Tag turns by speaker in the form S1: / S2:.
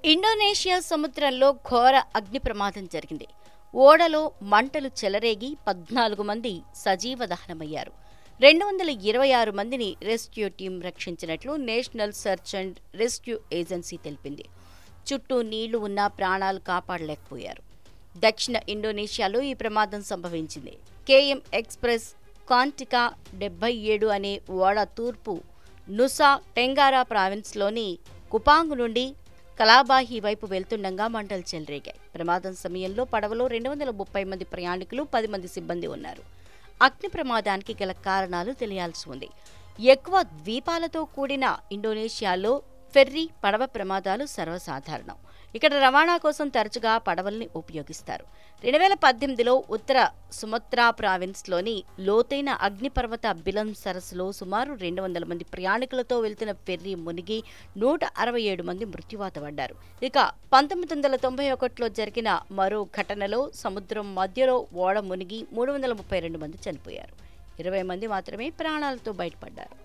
S1: Indonesia సముద్రంలో ఘోర అగ్ని ప్రమాదం జరిగింది ఓడలో మంటలు చెలరేగి పద్నాలుగు మంది సజీవ దహనమయ్యారు రెండు వందల ఇరవై ఆరు మందిని రెస్క్యూ టీం రక్షించినట్లు national search and rescue agency తెలిపింది చుట్టూ నీళ్లు ఉన్నా ప్రాణాలు కాపాడలేకపోయారు దక్షిణ ఇండోనేషియాలో ఈ ప్రమాదం సంభవించింది కేఎం ఎక్స్ప్రెస్ కాంటికా డెబ్బై ఏడు అనే ఓడ తూర్పు నుసా టెంగారా ప్రావిన్స్లోని కుపాంగ్ నుండి కలాబాహి వైపు వెళ్తుండగా మంటలు చెలరేగాయి ప్రమాదం సమయంలో పడవలో రెండు వందల ముప్పై మంది ప్రయాణికులు పది మంది సిబ్బంది ఉన్నారు అగ్ని ప్రమాదానికి గల కారణాలు తెలియాల్సి ఉంది ఎక్కువ ద్వీపాలతో కూడిన ఇండోనేషియాలో ఫెర్రీ పడవ ప్రమాదాలు సర్వసాధారణం ఇక్కడ రవాణా కోసం తరచుగా పడవల్ని ఉపయోగిస్తారు రెండు వేల పద్దెనిమిదిలో ఉత్తర సుమత్రా ప్రావిన్స్లోని లోతైన అగ్నిపర్వత బిలం సరస్సులో సుమారు రెండు వందల మంది ప్రయాణికులతో వెళ్తున్న ఫెర్రీ మునిగి నూట అరవై ఏడు మంది మృత్యువాత పడ్డారు ఇక పంతొమ్మిది వందల తొంభై ఒకటిలో జరిగిన మరో ఘటనలో సముద్రం మధ్యలో ఓడ మునిగి మూడు వందల ముప్పై రెండు మంది చనిపోయారు ఇరవై మంది మాత్రమే ప్రాణాలతో బయటపడ్డారు